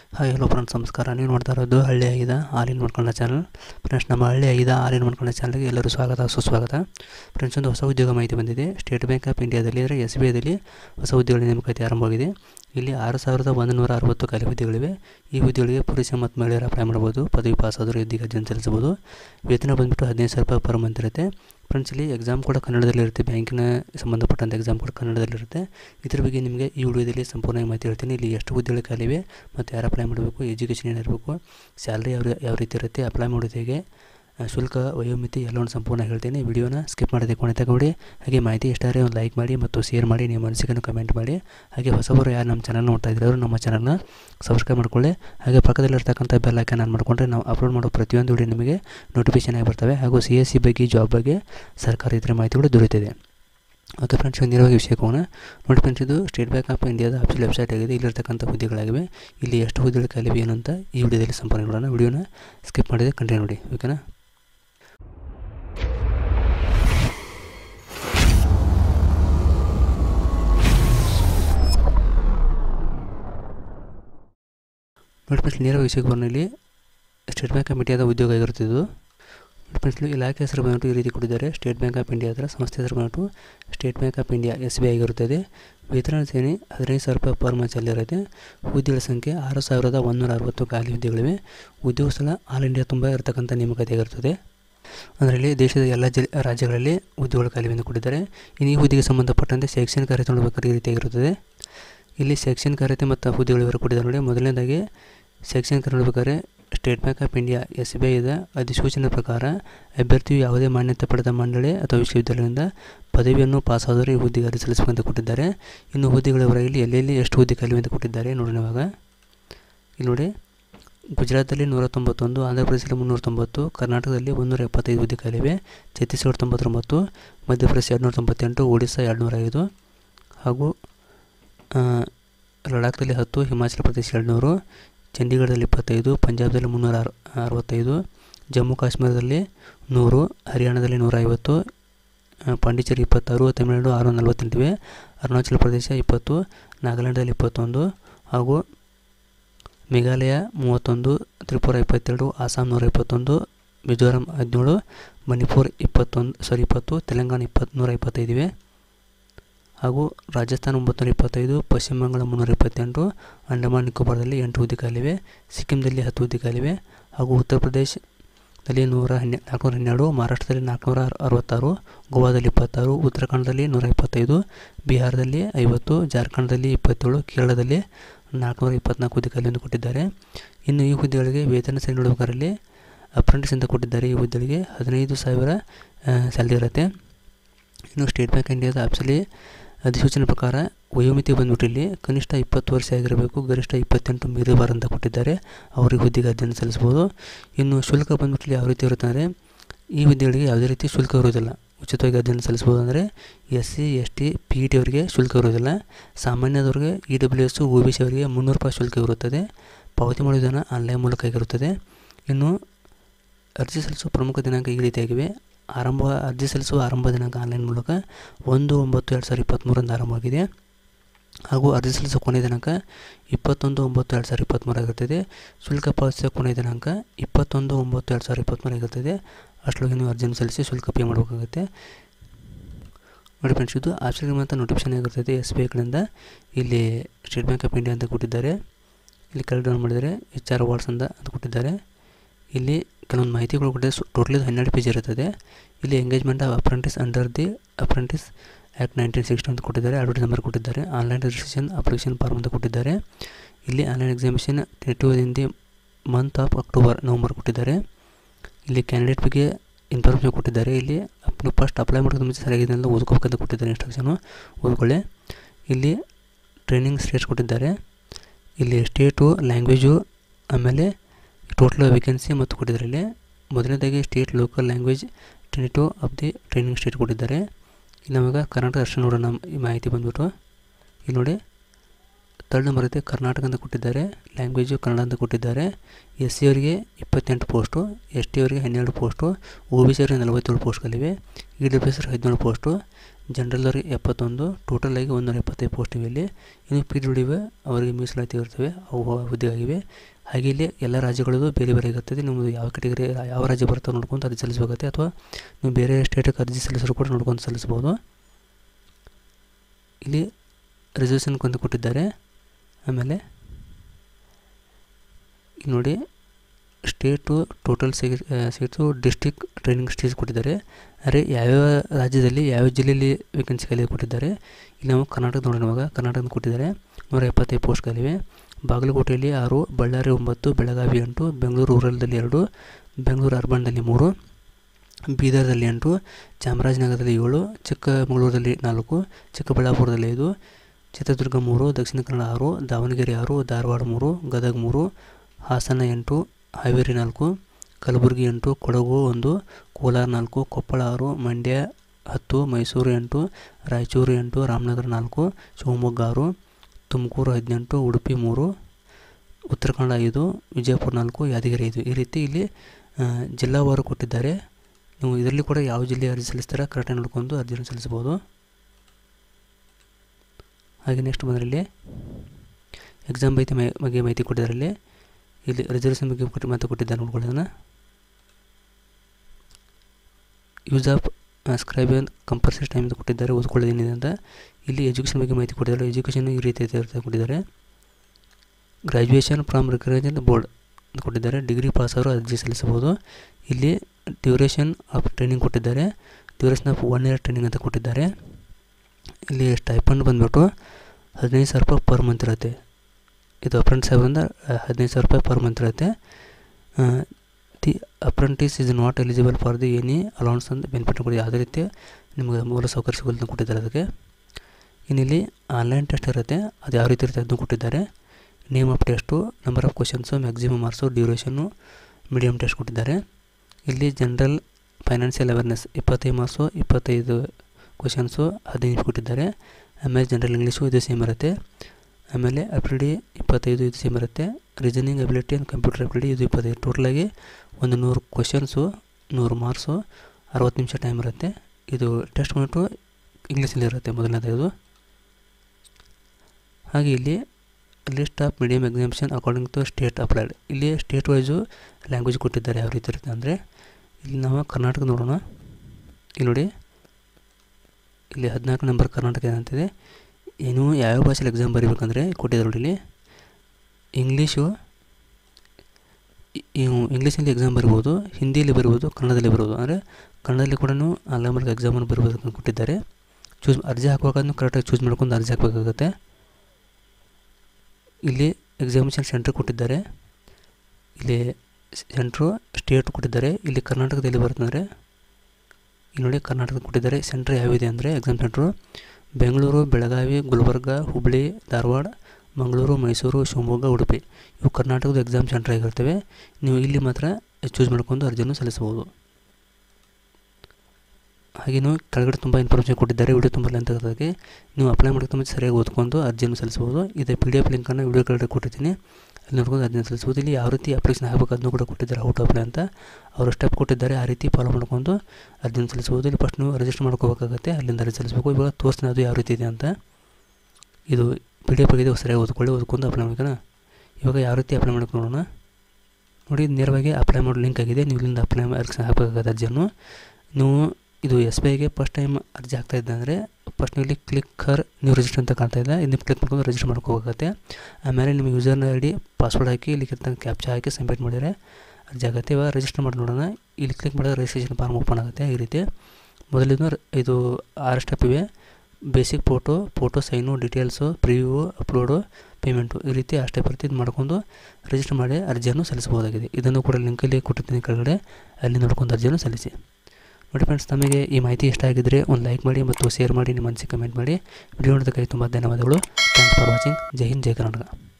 hi hello friends ನಮಸ್ಕಾರ ನೀವು ನೋಡ್ತಾ ಇರೋದು ಹಳ್ಳಿ ಆಗಿದೆ ಹಾಲಿನ ಮಾಡ್ಕೊಂಡ ಚಾನಲ್ ಫ್ರೆಂಡ್ಸ್ ನಮ್ಮ ಹಳ್ಳಿ ಆಗಿದೆ ಹಾಲಿನ ಮಾಡ್ಕೊಂಡ ಚಾನಲ್ಗೆ ಎಲ್ಲರೂ ಸ್ವಾಗತ ಸುಸ್ವಾಗತ ಫ್ರೆಂಡ್ಸ್ ಒಂದು ಹೊಸ ಉದ್ಯೋಗ ಮಾಹಿತಿ ಬಂದಿದೆ ಸ್ಟೇಟ್ ಬ್ಯಾಂಕ್ ಆಫ್ ಇಂಡಿಯಾದಲ್ಲಿ ಅಂದರೆ ಎಸ್ ಬಿ ಐದಲ್ಲಿ ಹೊಸ ಉದ್ಯೋಗಗಳ ನೇಮಕಾತಿ ಆರಂಭವಾಗಿದೆ ಇಲ್ಲಿ ಆರು ಸಾವಿರದ ಒಂದು ನೂರ ಅರವತ್ತು ಖಾಲಿ ಹುದ್ದೆಗಳಿವೆ ಈ ಹುದ್ದೆಗಳಿಗೆ ಪುರುಷ ಮತ್ತು ಮಹಿಳೆಯರು ಅಪ್ಲೈ ಮಾಡ್ಬೋದು ಪದವಿ ಪಾಸ್ ಆದರೂ ಇದೀಗ ಅರ್ಜಿಯನ್ನು ಸಲ್ಲಿಸಬಹುದು ವೇತನ ಬಂದುಬಿಟ್ಟು ಹದಿನೈದು ಸಾವಿರ ರೂಪಾಯಿ ಪರ್ ಮಂತ್ ಇರುತ್ತೆ ಫ್ರೆಂಡ್ಸ್ ಇಲ್ಲಿ ಎಕ್ಸಾಮ್ ಕೂಡ ಕನ್ನಡದಲ್ಲಿ ಇರುತ್ತೆ ಬ್ಯಾಂಕಿನ ಸಂಬಂಧಪಟ್ಟಂಥ ಎಕ್ಸಾಮ್ ಕೂಡ ಕನ್ನಡದಲ್ಲಿರುತ್ತೆ ಇದ್ರ ಬಗ್ಗೆ ನಿಮಗೆ ಈ ವಿಡಿಯೋದಲ್ಲಿ ಸಂಪೂರ್ಣ ಮಾಹಿತಿ ಹೇಳ್ತೀನಿ ಇಲ್ಲಿ ಎಷ್ಟು ಹುದ್ದೆಗಳು ಖಾಲಿವೆ ಮತ್ತು ಯಾರು ಅಪ್ಲೈ ಮಾಡಬೇಕು ಎಜುಕೇಷನ್ ಏನಿರಬೇಕು ಸ್ಯಾಲ್ರಿ ಯಾವ ಯಾವ ರೀತಿ ಇರುತ್ತೆ ಅಪ್ಲೈ ಮಾಡೋದು ಹೇಗೆ ಆ, ಶುಲ್ಕ ವಯೋಮಿತಿ ಎಲ್ಲವನ್ನು ಸಂಪೂರ್ಣ ಹೇಳ್ತೀನಿ ವಿಡಿಯೋನ ಸ್ಕಿಪ್ ಮಾಡದೆ ಕೊನೆ ತಗೊಳ್ಳಿ ಹಾಗೆ ಮಾಹಿತಿ ಇಷ್ಟಾರೆ ಒಂದು ಲೈಕ್ ಮಾಡಿ ಮತ್ತು ಶೇರ್ ಮಾಡಿ ನಿಮ್ಮ ಅನಿಸಿಕೆಯನ್ನು ಕಮೆಂಟ್ ಮಾಡಿ ಹಾಗೆ ಹೊಸಬರು ಯಾರು ನಮ್ಮ ಚಾನಲ್ ನೋಡ್ತಾ ಇದ್ದಾರೆ ಅವರು ನಮ್ಮ ಚಾನಲ್ನ ಸಬ್ಸ್ಕ್ರೈಬ್ ಮಾಡ್ಕೊಳ್ಳಿ ಹಾಗೆ ಪಕ್ಕದಲ್ಲಿರ್ತಕ್ಕಂಥ ಬೆಲ್ ಐಕನ್ ಆನ್ ಮಾಡಿಕೊಂಡ್ರೆ ನಾವು ಅಪ್ಲೋಡ್ ಮಾಡೋ ಪ್ರತಿಯೊಂದು ವಿಡಿಯೋ ನಿಮಗೆ ನೋಟಿಫಿಕೇಶನ್ ಆಗಿ ಬರ್ತವೆ ಹಾಗೂ ಸಿ ಎಸ್ ಸಿ ಬಗ್ಗೆ ಜಾಬ್ ಬಗ್ಗೆ ಸರ್ಕಾರಿ ಇತರ ಮಾಹಿತಿಗಳು ದೊರೆಯುತ್ತಿದೆ ಓಕೆ ಫ್ರೆಂಡ್ಸ್ ನೇರವಾಗಿ ವಿಷಯಕ್ಕೆ ಹೋಗೋಣ ನೋಡಿ ಫ್ರೆಂಡ್ಸ್ ಇದು ಸ್ಟೇಟ್ ಬ್ಯಾಂಕ್ ಆಫ್ ಇಂಡಿಯಾದ ಅಫಿಷಿಯಲ್ ವೆಬ್ಸೈಟ್ ಆಗಿದೆ ಇಲ್ಲಿರ್ತಕ್ಕಂಥ ಹುದ್ದೆಗಳಾಗಿವೆ ಇಲ್ಲಿ ಎಷ್ಟು ಹುದ್ದೆಗಳು ಖಾಲಿವೆ ಏನು ಅಂತ ಈ ವಿಡಿಯೋದಲ್ಲಿ ಸಂಪೂರ್ಣ ನೋಡೋಣ ವಿಡಿಯೋನ ಸ್ಕಿಪ್ ಮಾಡಿದೆ ಕಂಟಿನ್ಯೂ ನೋಡಿ ಓಕೆನಾ ನೋಡಿ ಫ್ರೆಂಡ್ಸ್ ನೇರವಾಗಿ ವಿಷಯಕ್ಕೆ ಬರೋಣ ಇಲ್ಲಿ ಸ್ಟೇಟ್ ಬ್ಯಾಂಕ್ ಆಫ್ ಇಂಡಿಯಾದ ಉದ್ಯೋಗ ಆಗಿರುತ್ತಿದ್ದು ನೋಡಿ ಫ್ರೆಂಡ್ಸ್ ಇಲ್ಲಿ ಇಲಾಖೆ ಹೆಸರು ಬಂದ್ಬಿಟ್ಟು ಈ ರೀತಿ ಕೊಟ್ಟಿದ್ದಾರೆ ಸ್ಟೇಟ್ ಬ್ಯಾಂಕ್ ಆಫ್ ಇಂಡಿಯಾ ಹತ್ರ ಸಂಸ್ಥೆ ಹೆಸರು ಬಂದ್ಬಿಟ್ಟು State Bank of India S B ಆಗಿರುತ್ತದೆ ವೇತನ ಸೇನೆ ಹದಿನೈದು ಸಾವಿರ ರೂಪಾಯಿ ಪರ್ ಮಂತ್ ಇರುತ್ತೆ ಹುದ್ದೆಗಳ ಸಂಖ್ಯೆ ಆರು ಸಾವಿರದ ಒಂದೂರ ಅರವತ್ತು ಖಾಲಿ ಹುದ್ದೆಗಳಿವೆ ಉದ್ಯೋಗ ಸ್ಥಳ ಆಲ್ ಇಂಡಿಯಾ ತುಂಬ ಇರತಕ್ಕಂಥ ನೇಮಕಾತಿ ಆಗಿರುತ್ತದೆ ಅದರಲ್ಲಿ ದೇಶದ ಎಲ್ಲ ಜಿಲ್ಲೆ ರಾಜ್ಯಗಳಲ್ಲಿ ಹುದ್ದೆಗಳು ಖಾಲಿವೆಂದು ಕೊಟ್ಟಿದ್ದಾರೆ ಇನ್ನು ಈ ಹುದ್ದೆಗೆ ಸಂಬಂಧಪಟ್ಟಂತೆ ಶೈಕ್ಷಣಿಕ ಅರ್ಹತೆ ನೋಡಬೇಕಾದ್ರೆ ಈ ರೀತಿಯಾಗಿರುತ್ತದೆ ಇಲ್ಲಿ ಶೈಕ್ಷಣಿಕ ಅರ್ಹತೆ ಮತ್ತು ಹುದ್ದೆಗಳು ವಿವರ ಕೊಟ್ಟಿದ್ದಾರೆ ನೋಡಿ ಮೊದಲನೇದಾಗಿ ಶೈಕ್ಷಣಿಕ ನೋಡಬೇಕಾದ್ರೆ State Bank of India S B ಐದ ಅಧಿಸೂಚನೆ ಪ್ರಕಾರ ಅಭ್ಯರ್ಥಿಯು ಯಾವುದೇ ಮಾನ್ಯತೆ ಪಡೆದ ಮಂಡಳಿ ಅಥವಾ ವಿಶ್ವವಿದ್ಯಾಲಯದಿಂದ ಪದವಿಯನ್ನು ಪಾಸಾದರೆ ಈ ಹುದ್ದೆಗೆ ಅರ್ಜಿ ಸಲ್ಲಿಸಬೇಕಂತ ಕೊಟ್ಟಿದ್ದಾರೆ ಇನ್ನು ಹುದ್ದೆಗಳ ವಿವರ ಇಲ್ಲಿ ಎಲ್ಲೆಲ್ಲಿ ಎಷ್ಟು ಹುದ್ದೆ ಖಾಲಿ ಅಂತ ಕೊಟ್ಟಿದ್ದಾರೆ ನೋಡೋಣ ಇವಾಗ ಇಲ್ಲಿ ನೋಡಿ ಗುಜರಾತಲ್ಲಿ ನೂರ ತೊಂಬತ್ತೊಂದು ಆಂಧ್ರ ಪ್ರದೇಶದಲ್ಲಿ ಮುನ್ನೂರ ತೊಂಬತ್ತು ಕರ್ನಾಟಕದಲ್ಲಿ ಒಂದೂರ ಎಪ್ಪತ್ತೈದು ಹುದ್ದೆ ಖಾಲಿವೆ ಛತ್ತೀಸ್ಗಢ ತೊಂಬತ್ತೊಂಬತ್ತು ಮಧ್ಯಪ್ರದೇಶ ಎರಡುನೂರ ತೊಂಬತ್ತೆಂಟು ಒಡಿಸ್ಸಾ ಎರಡುನೂರ ಐದು ಹಾಗೂ ಆ, ಲಡಾಖ್ದಲ್ಲಿ ಹತ್ತು ಹಿಮಾಚಲ ಪ್ರದೇಶ ಎರಡುನೂರು ಚಂಡೀಗಢದಲ್ಲಿ ಇಪ್ಪತ್ತೈದು ಪಂಜಾಬ್ದಲ್ಲಿ ಮುನ್ನೂರ ಅರ್ ಅರವತ್ತೈದು ಜಮ್ಮು ಕಾಶ್ಮೀರದಲ್ಲಿ ನೂರು ಹರಿಯಾಣದಲ್ಲಿ ನೂರ ಐವತ್ತು ಆ, ಪಾಂಡಿಚೇರಿ ಇಪ್ಪತ್ತಾರು ತಮಿಳುನಾಡು ಆರುನೂರ ನಲವತ್ತೆಂಟಿವೆ ಅರುಣಾಚಲ ಪ್ರದೇಶ ಇಪ್ಪತ್ತು ನಾಗಾಲ್ಯಾಂಡಲ್ಲಿ ಇಪ್ಪತ್ತೊಂದು ಹಾಗೂ ಮೇಘಾಲಯ ಮೂವತ್ತೊಂದು ತ್ರಿಪುರ ಇಪ್ಪತ್ತೆರಡು ಆಸಾಂ ನೂರ ಇಪ್ಪತ್ತೊಂದು ಮಿಜೋರಾಂ ಹದಿನೇಳು ಮಣಿಪುರ್ ಇಪ್ಪತ್ತೊಂದು ಸಾರಿ ಇಪ್ಪತ್ತು ತೆಲಂಗಾಣ ಇಪ್ಪತ್ತು ನೂರ ಇಪ್ಪತ್ತೈದಿವೆ ಹಾಗೂ ರಾಜಸ್ಥಾನ ಒಂಬತ್ತುನೂರ ಇಪ್ಪತ್ತೈದು ಪಶ್ಚಿಮ ಬಂಗಾಳ ಮುನ್ನೂರ ಇಪ್ಪತ್ತೆಂಟು ಅಂಡಮಾನ್ ನಿಕೋಬಾರದಲ್ಲಿ ಎಂಟು ಹುದ್ದೆ ಖಾಲಿವೆ ಸಿಕ್ಕಿಂದಲ್ಲಿ ಹತ್ತು ಹುದ್ದೆ ಖಾಲಿವೆ ಹಾಗೂ ಉತ್ತರ ಪ್ರದೇಶದಲ್ಲಿ ನೂರ ಹನ್ನೆ ನಾಲ್ಕುನೂರ ಹನ್ನೆರಡು ಮಹಾರಾಷ್ಟ್ರದಲ್ಲಿ ನಾಲ್ಕುನೂರ ಅರ್- ಅರವತ್ತಾರು ಗೋವಾದಲ್ಲಿ ಇಪ್ಪತ್ತಾರು ಉತ್ತರಾಖಂಡದಲ್ಲಿ ನೂರ ಇಪ್ಪತ್ತೈದು ಬಿಹಾರದಲ್ಲಿ ಐವತ್ತು ಜಾರ್ಖಂಡದಲ್ಲಿ ಇಪ್ಪತ್ತೇಳು ಕೇರಳದಲ್ಲಿ ನಾಲ್ಕುನೂರ ಇಪ್ಪತ್ನಾಲ್ಕು ಹುದ್ದೆ ಖಾಲಿ ಎಂದು ಕೊಟ್ಟಿದ್ದಾರೆ ಇನ್ನು ಈ ಹುದ್ದೆಗಳಿಗೆ ವೇತನ ಸರಿ ನೋಡಬೇಕಾರಲ್ಲಿ ಅಪ್ರೆಂಟಿಸ್ ಅಂತ ಕೊಟ್ಟಿದ್ದಾರೆ ಈ ಹುದ್ದೆಗಳಿಗೆ ಹದಿನೈದು ಸಾವಿರ ಸ್ಯಾಲ್ರಿ ಇರುತ್ತೆ ಇನ್ನು ಸ್ಟೇಟ್ ಬ್ಯಾಂಕ್ ಇಂಡಿಯಾದ ಆಪ್ಸಲ್ಲಿ ಅಧಿಸೂಚನೆ ಪ್ರಕಾರ ವಯೋಮಿತಿ ಬಂದ್ಬಿಟ್ಟು ಇಲ್ಲಿ ಕನಿಷ್ಠ ಇಪ್ಪತ್ತು ವರ್ಷ ಆಗಿರಬೇಕು ಗರಿಷ್ಠ ಇಪ್ಪತ್ತೆಂಟು ಮೀರಬಾರ ಅಂತ ಕೊಟ್ಟಿದ್ದಾರೆ ಅವರಿಗೆ ಹುದ್ದೆಗೆ ಅರ್ಜಿಯನ್ನು ಸಲ್ಲಿಸ್ಬೋದು ಇನ್ನು ಶುಲ್ಕ ಬಂದ್ಬಿಟ್ಟು ಇಲ್ಲಿ ಯಾವ ರೀತಿ ಇರುತ್ತೆ ಅಂದರೆ ಈ ಹುದ್ದೆಗಳಿಗೆ ಯಾವುದೇ ರೀತಿ ಶುಲ್ಕ ಇರೋದಿಲ್ಲ ಉಚಿತವಾಗಿ ಅರ್ಜಿಯನ್ನು ಸಲ್ಲಿಸ್ಬೋದು ಅಂದರೆ S C S T P E T ಅವರಿಗೆ ಶುಲ್ಕ ಇರೋದಿಲ್ಲ ಸಾಮಾನ್ಯದವ್ರಿಗೆ E W S O B C ಅವರಿಗೆ ಮುನ್ನೂರು ರೂಪಾಯಿ ಶುಲ್ಕ ಇರುತ್ತದೆ ಪಾವತಿ ಮಾಡುವುದನ್ನು ಆನ್ಲೈನ್ ಮೂಲಕ ಆಗಿರುತ್ತದೆ ಇನ್ನು ಅರ್ಜಿ ಸಲ್ಲಿಸುವ ಪ್ರಮುಖ ದಿನಾಂಕ ಈ ರೀತಿಯಾಗಿವೆ ಆರಂಭ ಅರ್ಜಿ ಸಲ್ಲಿಸುವ ಆರಂಭ ದಿನಾಂಕ ಆನ್ಲೈನ್ ಮೂಲಕ ಒಂದು ಒಂಬತ್ತು ಎರಡು ಸಾವಿರದ ಇಪ್ಪತ್ತ್ಮೂರರಿಂದ ಆರಂಭವಾಗಿದೆ ಹಾಗೂ ಅರ್ಜಿ ಸಲ್ಲಿಸುವ ಕೊನೆಯ ದಿನಾಂಕ ಇಪ್ಪತ್ತೊಂದು ಒಂಬತ್ತು ಎರಡು ಸಾವಿರದ ಇಪ್ಪತ್ತ್ಮೂರಾಗಿರುತ್ತದೆ ಶುಲ್ಕ ಪಾವತಿಸುವ ಕೊನೆಯ ದಿನಾಂಕ ಇಪ್ಪತ್ತೊಂದು ಒಂಬತ್ತು ಎರಡು ಸಾವಿರದ ಇಪ್ಪತ್ತ್ಮೂರಾಗಿರುತ್ತದೆ ಅಷ್ಟರೊಳಗೆ ನೀವು ಅರ್ಜಿಯನ್ನು ಸಲ್ಲಿಸಿ ಶುಲ್ಕ ಪೇ ಮಾಡಬೇಕಾಗುತ್ತೆ ನೋಡಿ ಫ್ರೆಂಡ್ಸ್ ಇದು ಆಪ್ಷನ್ ಅಂತ ನೋಟಿಫಿಕೇಶನ್ ಆಗಿರ್ತದೆ ಎಸ್ ಬಿ ಐ ಕಡೆಯಿಂದ ಇಲ್ಲಿ ಸ್ಟೇಟ್ ಬ್ಯಾಂಕ್ ಆಫ್ ಇಂಡಿಯಾ ಅಂತ ಕೊಟ್ಟಿದ್ದಾರೆ ಇಲ್ಲಿ ಕೆಳಗೆ ಡೌನ್ ಮಾಡಿದರೆ ಎಚ್ ಆರ್ ಅವಾರ್ಡ್ಸ್ ಅಂತ ಅಂತ ಕೊಟ್ಟಿದ್ದಾರೆ ಇಲ್ಲಿ ಕೆಲವೊಂದು ಮಾಹಿತಿಗಳು ಕೊಟ್ಟಿದ್ದಾರೆ ಟೋಟಲಿ ಹನ್ನೆರಡು ಪೇಜ್ ಇರುತ್ತದೆ ಇಲ್ಲಿ engagement of apprentice under the apprentice act nineteen sixty ಅಂತ ಕೊಟ್ಟಿದ್ದಾರೆ ಅಡ್ವರ್ಟೈಸ್ ನಂಬರ್ ಕೊಟ್ಟಿದ್ದಾರೆ ಆನ್ಲೈನ್ ರಿಜಿಸ್ಟ್ರೇಷನ್ ಅಪ್ಲಿಕೇಶನ್ ಫಾರ್ಮ್ ಅಂತ ಕೊಟ್ಟಿದ್ದಾರೆ ಇಲ್ಲಿ online examination tentative in the month of October November ಕೊಟ್ಟಿದ್ದಾರೆ ಇಲ್ಲಿ ಕ್ಯಾಂಡಿಡೇಟ್ ಬಗ್ಗೆ ಇನ್ಫಾರ್ಮೇಷನ್ ಕೊಟ್ಟಿದ್ದಾರೆ ಇಲ್ಲಿ ನೀವು ಫಸ್ಟ್ ಅಪ್ಲೈ ಮಾಡೋದು ಮುಂಚೆ ಸರಿಯಾಗಿದೆ ಅಂತ ಓದ್ಕೋಬೇಕಂತ ಕೊಟ್ಟಿದ್ದಾರೆ ಇನ್ಸ್ಟ್ರಕ್ಷನು ಓದ್ಕೊಳ್ಳಿ ಇಲ್ಲಿ ಟ್ರೈನಿಂಗ್ ಸ್ಟೇಟ್ಸ್ ಕೊಟ್ಟಿದ್ದಾರೆ ಇಲ್ಲಿ ಸ್ಟೇಟು ಲ್ಯಾಂಗ್ವೇಜು ಆಮೇಲೆ ಟೋಟಲ್ ವೇಕೆನ್ಸಿ ಮತ್ತು ಕೊಟ್ಟಿದ್ದಾರೆ ಇಲ್ಲಿ ಮೊದಲನೇದಾಗಿ state local language tentative of the training state ಕೊಟ್ಟಿದ್ದಾರೆ ಇಲ್ಲಿ ನಮಗೆ ಕರ್ನಾಟಕ ಅಷ್ಟೇ ನೋಡೋಣ ಈ ಮಾಹಿತಿ ಬಂದ್ಬಿಟ್ಟು ಇಲ್ಲಿ ನೋಡಿ ತರ್ಡ್ ನಂಬರ್ ಐತೆ ಕರ್ನಾಟಕ ಅಂತ ಕೊಟ್ಟಿದ್ದಾರೆ ಲ್ಯಾಂಗ್ವೇಜು ಕನ್ನಡ ಅಂತ ಕೊಟ್ಟಿದ್ದಾರೆ ಎಸ್ ಸಿ ಅವರಿಗೆ ಇಪ್ಪತ್ತೆಂಟು ಪೋಸ್ಟು ಎಸ್ ಟಿ ಅವರಿಗೆ ಹನ್ನೆರಡು ಪೋಸ್ಟು ಒ ಬಿ ಸಿ ಅವರಿಗೆ ನಲವತ್ತೇಳು ಪೋಸ್ಟ್ಗಳಿವೆ ಇ ಡಬ್ಲ್ಯೂ ಎಸ್ ಹದಿನೇಳು ಪೋಸ್ಟು ಜನರಲ್ದವ್ರಿಗೆ ಎಪ್ಪತ್ತೊಂದು ಟೋಟಲಾಗಿ ಒಂದೂರ ಎಪ್ಪತ್ತೈದು ಪೋಸ್ಟ್ ಇವೆ ಇಲ್ಲಿ ಇನ್ನು ಪಿ ಡಬ್ಲ್ಯೂ ಡಿ ಅವರಿಗೆ ಮೀಸಲಾತಿ ಇರ್ತವೆ ಅವು ಹುದ್ದೆ ಆಗಿವೆ ಹಾಗೆ ಇಲ್ಲಿ ಎಲ್ಲ ರಾಜ್ಯಗಳದ್ದು ಬೇರೆ ಬೇರೆ ಆಗಿರ್ತದೆ ನಿಮ್ಮದು ಯಾವ ಕೆಟಗರಿ ಯಾವ ರಾಜ್ಯ ಬರ್ತವೆ ನೋಡ್ಕೊಂಡು ಅರ್ಜಿ ಸಲ್ಲಿಸಬೇಕಾಗುತ್ತೆ ಅಥವಾ ನೀವು ಬೇರೆ ಸ್ಟೇಟಿಗೆ ಅರ್ಜಿ ಸಲ್ಲಿಸಲು ಕೂಡ ನೋಡ್ಕೊಂಡು ಸಲ್ಲಿಸ್ಬೋದು ಇಲ್ಲಿ ರಿಸರ್ವೇಷನ್ ಕೊಂದು ಕೊಟ್ಟಿದ್ದಾರೆ ಆಮೇಲೆ ಇಲ್ಲಿ ನೋಡಿ state total seat district training stage ಕೊಟ್ಟಿದ್ದಾರೆ ಅಂದರೆ ಯಾವ್ಯಾವ ರಾಜ್ಯದಲ್ಲಿ ಯಾವ್ಯಾವ ಜಿಲ್ಲೆಯಲ್ಲಿ ವೇಕೆನ್ಸಿ ಖಾಲಿ ಕೊಟ್ಟಿದ್ದಾರೆ ಇಲ್ಲಿ ನಾವು ಕರ್ನಾಟಕ ನೋಡೋಣ ಇವಾಗ ಕರ್ನಾಟಕದ ಕೊಟ್ಟಿದ್ದಾರೆ ನೂರ ಎಪ್ಪತ್ತೈದು ಪೋಸ್ಟ್ಗಳಿವೆ ಬಾಗಲಕೋಟೆಯಲ್ಲಿ ಆರು ಬಳ್ಳಾರಿ ಒಂಬತ್ತು ಬೆಳಗಾವಿ ಎಂಟು ಬೆಂಗಳೂರು ರೂರಲ್ದಲ್ಲಿ ಎರಡು ಬೆಂಗಳೂರು ಅರ್ಬನ್ದಲ್ಲಿ ಮೂರು ಬೀದರ್ದಲ್ಲಿ ಎಂಟು ಚಾಮರಾಜನಗರದಲ್ಲಿ ಏಳು ಚಿಕ್ಕಮಗಳೂರಲ್ಲಿ ನಾಲ್ಕು ಚಿಕ್ಕಬಳ್ಳಾಪುರದಲ್ಲಿ ಐದು ಚಿತ್ರದುರ್ಗ ಮೂರು ದಕ್ಷಿಣ ಕನ್ನಡ ಆರು ದಾವಣಗೆರೆ ಆರು ಧಾರವಾಡ ಮೂರು ಗದಗ ಮೂರು ಹಾಸನ ಎಂಟು ಹಾವೇರಿ ನಾಲ್ಕು ಕಲಬುರಗಿ ಎಂಟು ಕೊಡಗು ಒಂದು ಕೋಲಾರ ನಾಲ್ಕು ಕೊಪ್ಪಳ ಆರು ಮಂಡ್ಯ ಹತ್ತು ಮೈಸೂರು ಎಂಟು ರಾಯಚೂರು ಎಂಟು ರಾಮನಗರ ನಾಲ್ಕು ಶಿವಮೊಗ್ಗ ಆರು ತುಮಕೂರು ಹದಿನೆಂಟು ಉಡುಪಿ ಮೂರು ಉತ್ತರ ಕನ್ನಡ ಐದು ವಿಜಯಪುರ ನಾಲ್ಕು ಯಾದಗಿರಿ ಐದು ಈ ರೀತಿ ಇಲ್ಲಿ ಜಿಲ್ಲಾವಾರು ಕೊಟ್ಟಿದ್ದಾರೆ ನೀವು ಇದರಲ್ಲಿ ಕೂಡ ಯಾವ ಜಿಲ್ಲೆ ಅರ್ಜಿ ಸಲ್ಲಿಸ್ತಾರೆ ಕರೆಕ್ಟಾಗಿ ನೋಡ್ಕೊಂಡು ಅರ್ಜಿಯನ್ನು ಸಲ್ಲಿಸ್ಬೋದು ಹಾಗೆ ನೆಕ್ಸ್ಟ್ ಬಂದರೆ ಇಲ್ಲಿ ಎಕ್ಸಾಮ್ ಬಗ್ಗೆ ಮೈ ಬಗ್ಗೆ ಮಾಹಿತಿ ಕೊಟ್ಟಿದ್ದಾರೆ ಇಲ್ಲಿ ಇಲ್ಲಿ ರಿಸರ್ವೇಷನ್ ಬಗ್ಗೆ ಕೊಟ್ಟು ಮಾಹಿತಿ ಕೊಟ್ಟಿದ್ದಾರೆ ನೋಡ್ಕೊಳ್ಳಿ ಅದನ್ನು use of scribe compulsory time ಅಂತ ಕೊಟ್ಟಿದ್ದಾರೆ ಓದ್ಕೊಳ್ಳೋದೇನಿದೆ ಅಂತ ಇಲ್ಲಿ ಎಜುಕೇಷನ್ ಬಗ್ಗೆ ಮಾಹಿತಿ ಕೊಟ್ಟಿದ್ದಾರೆ ಎಜುಕೇಷನ್ ಈ ರೀತಿ ಇರುತ್ತೆ ಕೊಟ್ಟಿದ್ದಾರೆ ಗ್ರ್ಯಾಜುಯೇಷನ್ ಫ್ರಮ್ ರಿಕಗ್ನೈಸನ್ ಬೋರ್ಡ್ ಅಂತ ಕೊಟ್ಟಿದ್ದಾರೆ ಡಿಗ್ರಿ ಪಾಸ್ ಅವರು ಅರ್ಜಿ ಸಲ್ಲಿಸಬಹುದು ಇಲ್ಲಿ ಡ್ಯೂರೇಷನ್ ಆಫ್ ಟ್ರೈನಿಂಗ್ ಕೊಟ್ಟಿದ್ದಾರೆ duration of one year training ಅಂತ ಕೊಟ್ಟಿದ್ದಾರೆ ಇಲ್ಲಿ ಸ್ಟೈಪಂಡ್ ಬಂದುಬಿಟ್ಟು ಹದಿನೈದು ಸಾವಿರ ರೂಪಾಯಿ ಪರ್ ಮಂತ್ ಇರುತ್ತೆ ಇದು ಅಪ್ರೆಂಟಿಸ್ ಸಾವಿರದಿಂದ ಹದಿನೈದು ಸಾವಿರ ರೂಪಾಯಿ ಪರ್ ಮಂತ್ ಇರುತ್ತೆ the apprentice is not eligible for the any allowance ಅಂತ ಬೆನಿಫಿಟ್ ಕೊಡಿ ಯಾವುದೇ ರೀತಿ ನಿಮಗೆ ಮೂಲ ಸೌಕರ್ಯ ಸಿಗೋದು ಕೊಟ್ಟಿದ್ದಾರೆ ಅದಕ್ಕೆ ಇನ್ನಿಲ್ಲಿ ಆನ್ಲೈನ್ ಟೆಸ್ಟ್ ಇರುತ್ತೆ ಅದು ಯಾವ ರೀತಿ ಇರುತ್ತೆ ಅದನ್ನು ಕೊಟ್ಟಿದ್ದಾರೆ name of test number of questions maximum marks ಡ್ಯೂರೇಷನ್ನು ಮೀಡಿಯಮ್ ಟೆಸ್ಟ್ ಕೊಟ್ಟಿದ್ದಾರೆ ಇಲ್ಲಿ ಜನರಲ್ ಫೈನಾನ್ಷಿಯಲ್ ಅವೇರ್ನೆಸ್ ಇಪ್ಪತ್ತೈದು ಮಾರ್ಕ್ಸು ಇಪ್ಪತ್ತೈದು ಕ್ವಶನ್ಸು ಹದಿನೈದು ಕೊಟ್ಟಿದ್ದಾರೆ ಆಮೇಲೆ ಜನರಲ್ ಇಂಗ್ಲೀಷು ಇದು ಸೇಮ್ ಇರುತ್ತೆ ಆಮೇಲೆ ಅಬಿಲಿಟಿ ಇಪ್ಪತ್ತೈದು ಇದು ಸೇಮ್ ಇರುತ್ತೆ reasoning ability and computer ability ಇದು ಇಪ್ಪತ್ತೈದು ಟೋಟಲಾಗಿ ಒಂದು ನೂರು ಕ್ವಶನ್ಸು ನೂರು ಮಾರ್ಕ್ಸು ಅರವತ್ತು ನಿಮಿಷ ಟೈಮ್ ಇರುತ್ತೆ ಇದು ಟೆಸ್ಟ್ ಬಂದ್ಬಿಟ್ಟು ಇಂಗ್ಲೀಷಲ್ಲಿ ಇರುತ್ತೆ ಮೊದಲನೇದು ಹಾಗೆ ಇಲ್ಲಿ list of medium examination according to state applied ಇಲ್ಲಿ ಸ್ಟೇಟ್ ವೈಸು ಲ್ಯಾಂಗ್ವೇಜ್ ಕೊಟ್ಟಿದ್ದಾರೆ ಯಾವ ರೀತಿ ಇರುತ್ತೆ ಅಂದರೆ ಇಲ್ಲಿ ನಾವು ಕರ್ನಾಟಕ ನೋಡೋಣ ಇಲ್ಲಿ ನೋಡಿ ಇಲ್ಲಿ ಹದಿನಾಲ್ಕು ನಂಬರ್ ಕರ್ನಾಟಕ ಏನಂತಿದೆ ಏನು ಯಾವ್ಯಾವ ಭಾಷೆಲಿ ಎಕ್ಸಾಮ್ ಬರೀಬೇಕಂದ್ರೆ ಕೊಟ್ಟಿದ್ದಾರೆ ನೋಡಿ ಇಲ್ಲಿ ಇಂಗ್ಲೀಷು ಇವು ಇಂಗ್ಲೀಷಲ್ಲಿ ಎಕ್ಸಾಮ್ ಬರಿಬೋದು ಹಿಂದಿಯಲ್ಲಿ ಬರಿಬೋದು ಕನ್ನಡದಲ್ಲಿ ಬರಿಬೋದು ಅಂದರೆ ಕನ್ನಡದಲ್ಲಿ ಕೂಡ ಆನ್ಲೈನ್ ಮೂಲಕ ಎಕ್ಸಾಮನ್ನು ಬರಿಬೋದು ಅಂತ ಕೊಟ್ಟಿದ್ದಾರೆ ಚೂಸ್ ಅರ್ಜಿ ಹಾಕುವಾಗ ಕರೆಕ್ಟಾಗಿ ಚೂಸ್ ಮಾಡ್ಕೊಂಡು ಅರ್ಜಿ ಹಾಕಬೇಕಾಗುತ್ತೆ ಇಲ್ಲಿ ಎಕ್ಸಾಮಿನೇಷನ್ ಸೆಂಟ್ರ್ ಕೊಟ್ಟಿದ್ದಾರೆ ಇಲ್ಲಿ ಸೆಂಟ್ರು ಸ್ಟೇಟ್ ಕೊಟ್ಟಿದ್ದಾರೆ ಇಲ್ಲಿ ಕರ್ನಾಟಕದಲ್ಲಿ ಬರ್ತಂದರೆ ಇಲ್ಲಿ ನೋಡಿ ಕರ್ನಾಟಕ ಕೊಟ್ಟಿದ್ದಾರೆ ಸೆಂಟ್ರ್ ಯಾವಿದೆ ಅಂದರೆ ಎಕ್ಸಾಮ್ ಸೆಂಟ್ರು ಬೆಂಗಳೂರು ಬೆಳಗಾವಿ ಗುಲ್ಬರ್ಗ ಹುಬ್ಬಳ್ಳಿ ಧಾರವಾಡ ಮಂಗಳೂರು ಮೈಸೂರು ಶಿವಮೊಗ್ಗ ಉಡುಪಿ ಇವು ಕರ್ನಾಟಕದ ಎಕ್ಸಾಮ್ ಸೆಂಟ್ರ್ ಆಗಿರ್ತವೆ ನೀವು ಇಲ್ಲಿ ಮಾತ್ರ ಚೂಸ್ ಮಾಡ್ಕೊಂಡು ಅರ್ಜಿಯನ್ನು ಸಲ್ಲಿಸ್ಬೋದು ಹಾಗೆ ನೀವು ಕೆಳಗಡೆ ತುಂಬ ಇನ್ಫಾರ್ಮೇಷನ್ ಕೊಟ್ಟಿದ್ದಾರೆ ವಿಡಿಯೋ ತುಂಬ ಲೆಂತ್ ಆಗೋದಕ್ಕೆ ನೀವು ಅಪ್ಲೈ ಮಾಡೋಕ್ಕೆ ತುಂಬ ಸರಿಯಾಗಿ ಓದ್ಕೊಂಡು ಅರ್ಜಿಯನ್ನು ಸಲ್ಲಿಸ್ಬೋದು ಇದೇ ಪಿ ಡಿ ಎಫ್ ಲಿಂಕನ್ನು ವಿಡಿಯೋ ಕೆಳಗಡೆ ಕೊಟ್ಟಿದ್ದೀನಿ ಅಲ್ಲಿ ನೋಡ್ಕೊಂಡು ಅರ್ಜಿಯನ್ನು ಸಲ್ಲಿಸ್ಬೋದು ಇಲ್ಲಿ ಯಾವ ರೀತಿ ಅಪ್ಲಿಕೇಶನ್ ಹಾಕಬೇಕು ಅದನ್ನು ಕೂಡ ಕೊಟ್ಟಿದ್ದಾರೆ ಔಟ್ ಅಪ್ಲೈ ಅಂತ ಅವರು ಸ್ಟೆಪ್ ಕೊಟ್ಟಿದ್ದಾರೆ ಆ ರೀತಿ ಫಾಲೋ ಮಾಡ್ಕೊಂಡು ಅರ್ಜಿಯನ್ನು ಸಲ್ಲಿಸ್ಬೋದು ಇಲ್ಲಿ ಫಸ್ಟ್ ನೀವು ರಿಜಿಸ್ಟರ್ ಮಾಡ್ಕೋಬೇಕಾಗುತ್ತೆ ಅಲ್ಲಿಂದ ಅರ್ಜಿ ಸಲ್ಲಿಸಬೇಕು ಇವಾಗ ತೋರಿಸ್ತೀನಿ ಅದು ಯಾವ ರೀತಿ ಇದೆ ಅಂತ ಇದು ಪಿ ಡಿ ಎಫ್ ಆಗಿದೆ ಸರಿಯಾಗಿ ಓದ್ಕೊಳ್ಳಿ ಓದ್ಕೊಂಡು ಅಪ್ಲೈ ಮಾಡ್ಕೋಣ ಇವಾಗ ಯಾವ ರೀತಿ ಅಪ್ಲೈ ಮಾಡೋಕೆ ನೋಡೋಣ ನೋಡಿ ನೇರವಾಗಿ ಅಪ್ಲೈ ಮಾಡೋ ಲಿಂಕ್ ಆಗಿದೆ ನೀವು ಇಲ್ಲಿಂದ ಅಪ್ಲೈ ಹಾಕಬೇಕಾಗುತ್ತೆ ಅರ್ಜಿಯನ್ನು ನೀವು ಇದು ಎಸ್ ಬಿ ಐಗೆ ಫಸ್ಟ್ ಟೈಮ್ ಅರ್ಜಿ ಹಾಕ್ತಾ ಇದ್ದೆ ಅಂದರೆ ಫಸ್ಟ್ ನೀವು ಇಲ್ಲಿ ಕ್ಲಿಕ್ಕರ್ ನೀವು ರಿಜಿಸ್ಟರ್ ಅಂತ ಕಾಣ್ತಾ ಇದೆ ಇದನ್ನು ಕ್ಲಿಕ್ ಮಾಡ್ಕೊಂಡು ರಿಜಿಸ್ಟರ್ ಮಾಡ್ಕೋಬೇಕಾಗುತ್ತೆ ಆಮೇಲೆ ನಿಮ್ಮ ಯೂಸರ್ ಐ ಡಿ ಪಾಸ್ವರ್ಡ್ ಹಾಕಿ ಇಲ್ಲಿ ಕ್ಯಾಪ್ಚಾ ಹಾಕಿ ಸಬ್ಮಿಟ್ ಮಾಡಿದರೆ ಅರ್ಜಿ ಆಗುತ್ತೆ ಇವಾಗ ರಿಜಿಸ್ಟರ್ ಮಾಡಿ ನೋಡೋಣ ಇಲ್ಲಿ ಕ್ಲಿಕ್ ಮಾಡಿದ್ರೆ ರಿಜಿಸ್ಟ್ರೇಷನ್ ಫಾರ್ಮ್ ಓಪನ್ ಆಗುತ್ತೆ ಈ ರೀತಿ ಮೊದಲಿಂದ ಇದು ಆರು ಸ್ಟೆಪ್ ಇವೆ basic photo photo sign details preview upload payment ಈ ರೀತಿ ಆ ಸ್ಟೆಪ್ ಇರುತ್ತೆ ಇದು ಮಾಡ್ಕೊಂಡು ರಿಜಿಸ್ಟರ್ ಮಾಡಿ ಅರ್ಜಿಯನ್ನು ಸಲ್ಲಿಸಬಹುದಾಗಿದೆ ಇದನ್ನು ಕೂಡ ಲಿಂಕಲ್ಲಿ ಕೊಟ್ಟಿದ್ದೀನಿ ಕೆಳಗಡೆ ಅಲ್ಲಿ ನೋಡ್ಕೊಂಡು ಅರ್ಜಿಯನ್ನು ಸಲ್ಲಿಸಿ ನೋಡಿ ಫ್ರೆಂಡ್ಸ್ ನಮಗೆ ಈ ಮಾಹಿತಿ ಇಷ್ಟ ಆಗಿದ್ದರೆ ಒಂದು ಲೈಕ್ ಮಾಡಿ ಮತ್ತು ಶೇರ್ ಮಾಡಿ ನಿಮ್ಮ ಮನಸ್ಸಿಗೆ ಕಮೆಂಟ್ ಮಾಡಿ ವಿಡಿಯೋ ನೋಡೋದಕ್ಕಾಗಿ ತುಂಬ ಧನ್ಯವಾದಗಳು ಥ್ಯಾಂಕ್ಸ್ ಫಾರ್ ವಾಚಿಂಗ್ ಜೈ ಹಿಂದ್ ಜೈ ಕರ್ನಾಟಕ